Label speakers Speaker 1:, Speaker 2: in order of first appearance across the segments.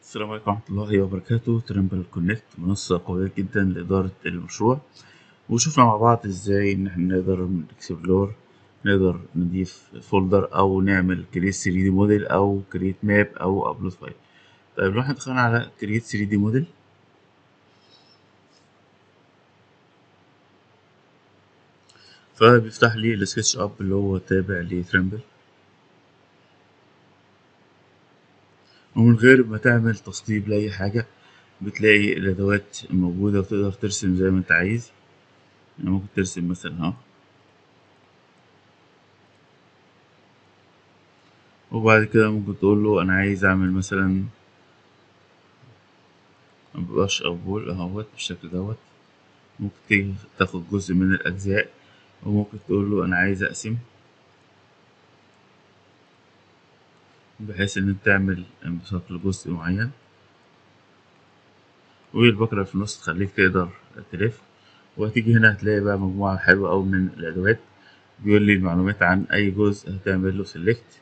Speaker 1: السلام عليكم ورحمة الله وبركاته ترمبل كونكت منصة قوية جدا لإدارة المشروع وشوفنا مع بعض ازاي ان احنا نقدر من اكسبلور نقدر نضيف فولدر او نعمل كريت 3 دي موديل او كريت ماب او ابلود فايل طيب لو احنا دخلنا على كريت 3 دي موديل فبيفتح لي السكتش اب اللي هو تابع لترمبل ومن غير ما تعمل تسطيب لأي حاجة بتلاقي الأدوات موجودة وتقدر ترسم زي ما أنت عايز يعني ممكن ترسم مثلا أهو وبعد كده ممكن تقول له أنا عايز أعمل مثلا مبقاش أو بول أهوت بالشكل دوت ممكن تيجي تاخد جزء من الأجزاء وممكن تقول له أنا عايز أقسم بحيث إن أنت تعمل انبساط لجزء معين والبكرة في النص تخليك تقدر تلف وهتيجي هنا هتلاقي بقى مجموعة حلوة أوي من الأدوات بيقول لي المعلومات عن أي جزء هتعمل له سيلكت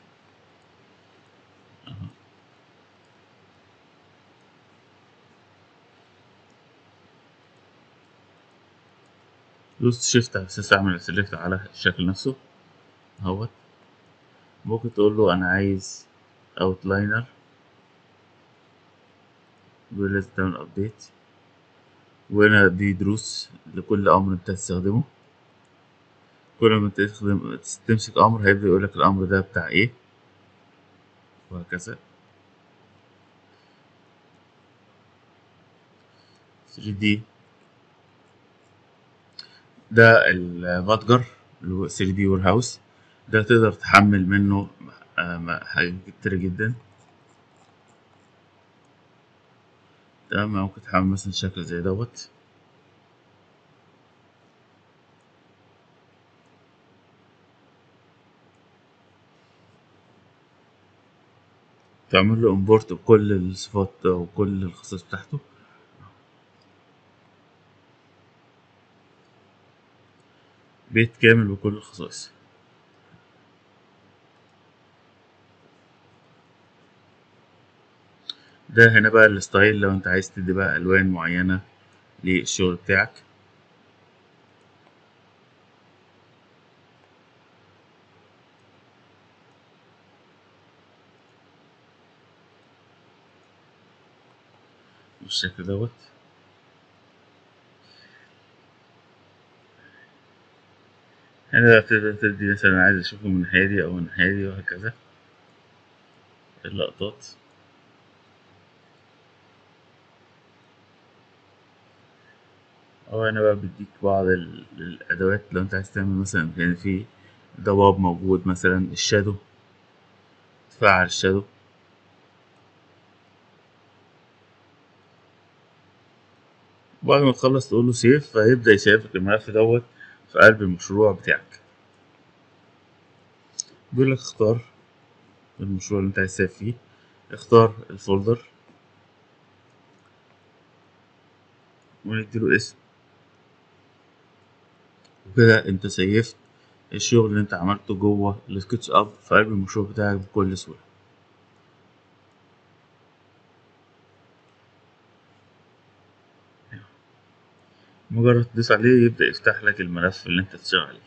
Speaker 1: دوست شيفت على أساس أعمل سيلكت على الشكل نفسه اهوت ممكن تقول له أنا عايز اوتلاينر بيقول لازم تعمل ابديت وهنا دي دروس لكل امر انت هتستخدمه كل ما تستخدم تمسك امر هيبدا يقولك الامر ده بتاع ايه وهكذا 3D ده المتجر اللي هو 3D وير هاوس ده تقدر تحمل منه حاجات كتيرة جدا تمام ممكن تحمل مثلا شكل زي دوت تعمل له امبورت بكل الصفات وكل الخصائص بتاعته بيت كامل بكل الخصائص ده هنا بقى الستايل لو انت عايز تدي بقى الوان معينة للشغل بتاعك بالشكل دوت هنا تقدر تدي مثلا عايز اشوفه من الناحية دي او من الناحية دي وهكذا اللقطات أو هنا بقى بيديك بعض الأدوات لو أنت عايز تعمل مثلا كان في ضباب موجود مثلا الشادو تفعل الشادو بعد ما تخلص تقول له سيف فهيبدأ يسيف لك الملف دوت في قلب المشروع بتاعك بيقول لك اختار المشروع اللي انت عايز تسيف فيه اختار الفولدر ونديله اسم وكده انت سيفت الشغل اللي انت عملته جوه السكتش اب في قلب المشروع بتاعك بكل سهولة مجرد تدوس عليه يبدأ يفتح لك الملف اللي انت تشتغل عليه